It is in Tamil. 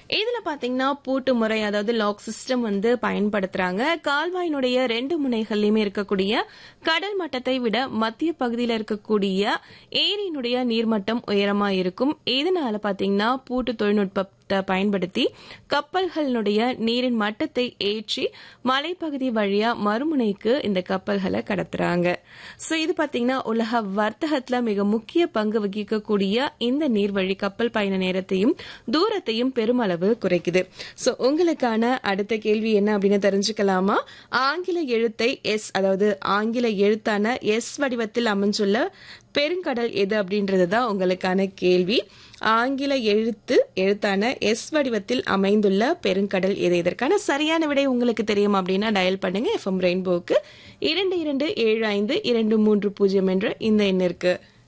இதுல பாத்தீங்கன்னா பூட்டு முறை அதாவது லாக் சிஸ்டம் வந்து பயன்படுத்துறாங்க கால்வாயினுடைய ரெண்டு முனைகள்லயுமே இருக்கக்கூடிய கடல் மட்டத்தை விட மத்திய பகுதியில் இருக்கக்கூடிய ஏரியினுடைய நீர்மட்டம் உயரமா இருக்கும் இதனால பாத்தீங்கன்னா பூட்டு தொழில்நுட்பத்தை பயன்படுத்தி கப்பல்களினுடைய நீரின் மட்டத்தை ஏற்றி மலைப்பகுதி வழியா மறுமுனைக்கு இந்த கப்பல்களை கடத்துறாங்க சோ இது பாத்தீங்கன்னா உலக வர்த்தகத்துல மிக முக்கிய பங்கு வகிக்கக்கூடிய இந்த நீர்வழி கப்பல் பயண நேரத்தையும் தூரத்தையும் பெருமளவு குறைக்குது சோ உங்களுக்கான அடுத்த கேள்வி என்ன அப்படின்னு தெரிஞ்சுக்கலாமா ஆங்கில எழுத்தை எஸ் அதாவது ஆங்கில எழுத்தான எஸ் வடிவத்தில் அமைஞ்சுள்ள பெருங்கடல் எது அப்படின்றது தான் உங்களுக்கான கேள்வி ஆங்கில எழுத்து எழுத்தான எஸ் வடிவத்தில் அமைந்துள்ள பெருங்கடல் எது இதற்கான சரியான விடை உங்களுக்கு தெரியும் அப்படின்னா டயல் பண்ணுங்க எஃப்எம் ரெயின்போக்கு இரண்டு இரண்டு ஏழு ஐந்து இரண்டு மூன்று பூஜ்ஜியம் என்ற இந்த எண்ணிற்கு